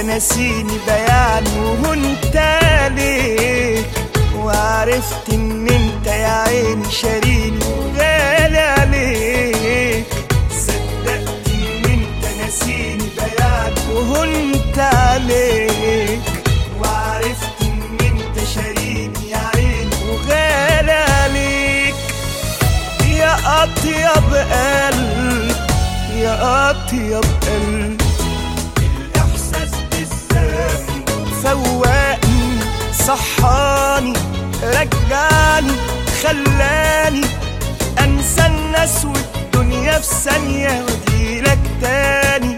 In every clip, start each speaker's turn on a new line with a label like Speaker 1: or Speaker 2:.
Speaker 1: ناسيني بيان وانت ليك وعرفت ان انت يا عيني شاريني وغالي عليك صدقت ان انت ناسيني بيان وانت عليك وعرفت ان انت شاريني يا عيني وغالي عليك يا اطيب قلب يا اطيب قلب الاحساس بالذنب فوقني صحاني رجعني خلاني انسى الناس والدنيا في ثانيه واجيلك تاني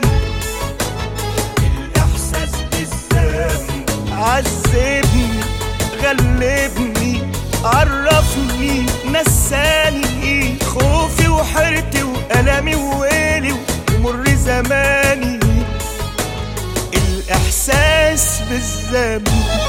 Speaker 1: الاحساس بالذنب عذبني غلبني عرفني نساني خوفي وحيرتي وألمي وويلي ومر زماني الإحساس بالذنب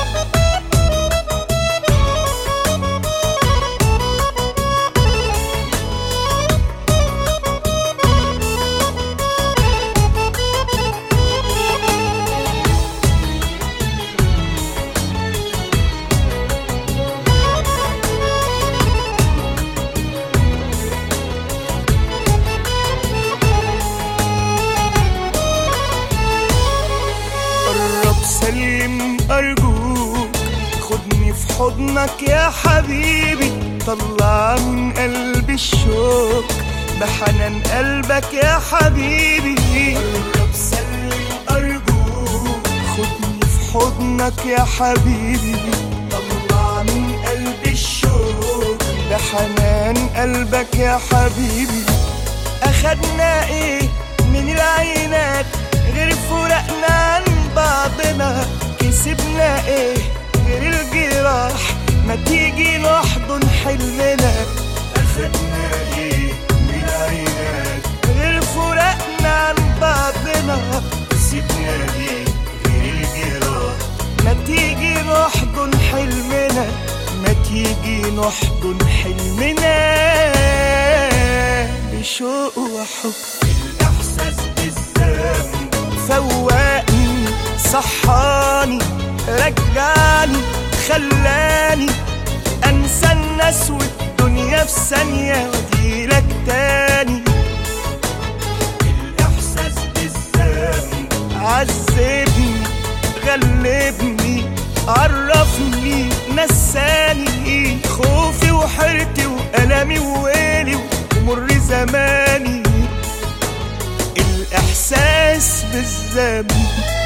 Speaker 1: قرب سلم أرجوك خدني في حضنك يا حبيبي طلع من قلبي الشوق بحنان قلبك يا حبيبي قرب سلم أرجوك خدني في حضنك يا حبيبي طلع من قلبي الشوق بحنان قلبك يا حبيبي أخدنا إيه من العينات غير فرقنا عن بعضنا كسبنا إيه غير الجراح ما تيجي نحضن حلمنا أخدنا إيه من العينات غير فرقنا عن بعضنا كسبنا إيه غير الجراح ما تيجي نحضن حلمنا ما تيجي نحضن حلمنا بشوق وحب الإحساس بالذنب فوقني صحاني رجعني خلاني انسى الناس والدنيا في ثانية واجيلك تاني الإحساس بالذنب عذبني غلبني عرفني نساني خوفي وحيرتي وألمي وويلي ومر زماني الإحساس بالذنب